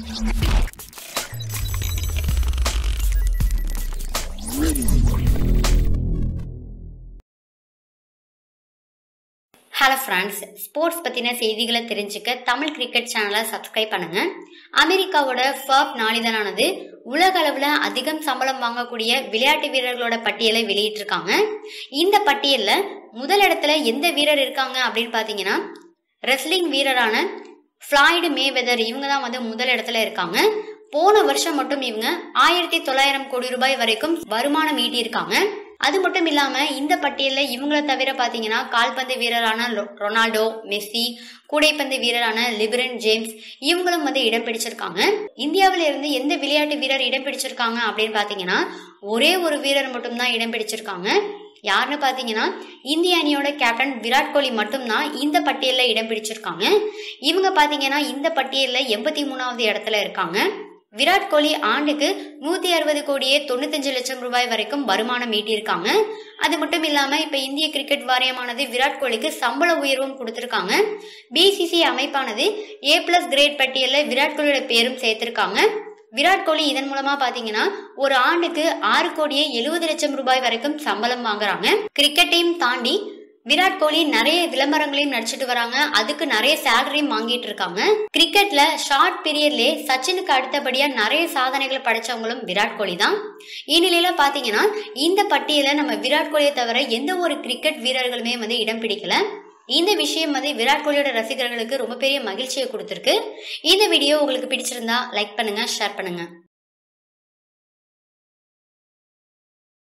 hello friends sports பற்றின செய்திகளை தெரிஞ்சுக்க தமிழ் கிரிக்கெட் சேனலை சப்ஸ்கிரைப் பண்ணுங்க அமெரிக்காவோட ஃபர்ப் நாளிதழானது உலக அளவில் அதிகம் சம்பளம் வாங்கக்கூடிய விளையாட்டு வீரர்களோட பட்டியலை வெளியிட்டிருக்காங்க இந்த பட்டியலில் முதல் இடத்துல எந்த வீரர் இருக்காங்க அப்படின்னு பார்த்தீங்கன்னா ரெஸ்லிங் வீரரான ஃப்ளாய்டு மேவெதர் இவங்க தான் வந்து முதல் இடத்துல இருக்காங்க போன வருஷம் மட்டும் இவங்க ஆயிரத்தி தொள்ளாயிரம் கோடி ரூபாய் வரைக்கும் வருமானம் ஈட்டியிருக்காங்க அது மட்டும் இல்லாம இந்த பட்டியலில் இவங்கள தவிர பாத்தீங்கன்னா கால்பந்து வீரரான லொ- ரொனால்டோ மெஸ்ஸி கூடைப்பந்து வீரரான லிபரன் ஜேம்ஸ் இவங்களும் வந்து இடம் பிடிச்சிருக்காங்க இந்தியாவில இருந்து எந்த விளையாட்டு வீரர் இடம் பிடிச்சிருக்காங்க அப்படின்னு பாத்தீங்கன்னா ஒரே ஒரு வீரர் மட்டும்தான் இடம் பிடிச்சிருக்காங்க யாருன்னு பாத்தீங்கன்னா இந்திய அணியோட கேப்டன் விராட் கோலி மட்டும்தான் இந்த பட்டியலில் இடம் பிடிச்சிருக்காங்க இவங்க பாத்தீங்கன்னா இந்த பட்டியலில் எண்பத்தி மூணாவது இடத்துல இருக்காங்க விராட் கோலி ஆண்டுக்கு நூத்தி அறுபது கோடியே தொண்ணூத்தஞ்சு லட்சம் ரூபாய் வரைக்கும் வருமானம் ஈட்டியிருக்காங்க அது மட்டும் இல்லாம இப்ப இந்திய கிரிக்கெட் வாரியமானது விராட் கோலிக்கு சம்பள உயர்வும் கொடுத்திருக்காங்க பிசிசி அமைப்பானது ஏ பிளஸ் கிரேட் பட்டியலில் விராட் கோலியோட பேரும் சேர்த்திருக்காங்க விராட் கோலி இதன் மூலமா பாத்தீங்கன்னா ஒரு ஆண்டுக்கு ஆறு கோடியே எழுபது லட்சம் ரூபாய் வரைக்கும் சம்பளம் வாங்குறாங்க கிரிக்கெட்டையும் தாண்டி விராட் கோலி நிறைய விளம்பரங்களையும் நடிச்சிட்டு வராங்க அதுக்கு நிறைய சேலரியும் வாங்கிட்டு இருக்காங்க கிரிக்கெட்ல ஷார்ட் பீரியட்லயே சச்சினுக்கு அடுத்தபடியா நிறைய சாதனைகளை படைச்சவங்களும் விராட் கோலி தான் இந்நிலையில பாத்தீங்கன்னா இந்த பட்டியல நம்ம விராட் கோலியை தவிர எந்த ஒரு கிரிக்கெட் வீரர்களுமே வந்து இடம் பிடிக்கல இந்த விஷயம் வந்து விராட் கோலியோட ரசிகர்களுக்கு ரொம்ப பெரிய மகிழ்ச்சியை கொடுத்துருக்கு இந்த வீடியோ உங்களுக்கு பிடிச்சிருந்தா லைக் பண்ணுங்க ஷேர் பண்ணுங்க